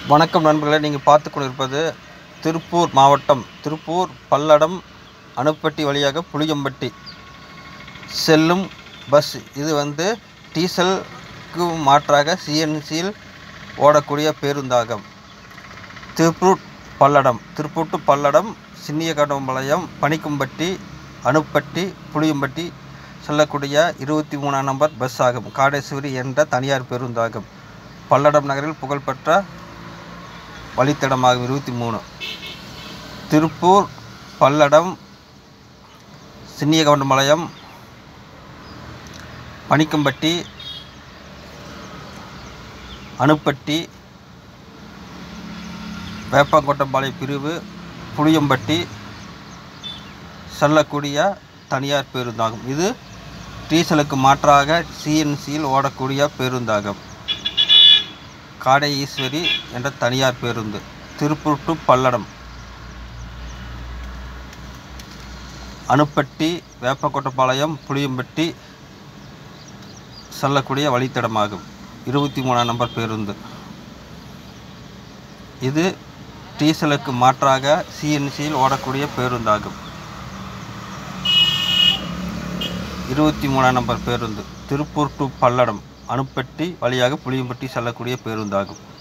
வணக்கம் நண்பர்களே நீங்கள் பார்த்து கொண்டிருப்பது திருப்பூர் மாவட்டம் திருப்பூர் பல்லடம் அணுப்பட்டி வழியாக புளியம்பட்டி செல்லும் பஸ் இது வந்து டீசலுக்கு மாற்றாக சிஎன்சியில் ஓடக்கூடிய பேருந்தாகும் திருப்பூர் பல்லடம் திருப்பூர் டு பல்லடம் சின்னியகடம்பாளையம் பனிக்கும்பட்டி அணுப்பட்டி புளியம்பட்டி செல்லக்கூடிய இருபத்தி மூணாம் நம்பர் பஸ் ஆகும் காடேஸ்வரி என்ற தனியார் பேருந்தாகும் பல்லடம் நகரில் புகழ்பெற்ற வழித்தடமாகும் இருபத்தி மூணு திருப்பூர் பல்லடம் சின்னியகவுண்டம்பாளையம் பனிக்கம்பட்டி அணுப்பட்டி வேப்பங்கொட்டம்பாளையம் பிரிவு புளியம்பட்டி செல்லக்கூடிய தனியார் பேருந்தாகும் இது டீசலுக்கு மாற்றாக சிஎன்சியில் ஓடக்கூடிய பேருந்தாகும் காடை ஈஸ்வரி என்ற தனியார் பேருந்து திருப்பூர் டு பல்லடம் அணுப்பட்டி வேப்பக்கொட்டப்பாளையம் புளியம்பட்டி செல்லக்கூடிய வழித்தடமாகும் இருபத்தி மூணாம் நம்பர் பேருந்து இது டீசலுக்கு மாற்றாக சிஎன்சியில் ஓடக்கூடிய பேருந்தாகும் இருபத்தி மூணாம் நம்பர் பேருந்து திருப்பூர் டு பல்லடம் அணுப்பட்டி வழியாக புளியம்பட்டி செல்லக்கூடிய பேருந்தாகும்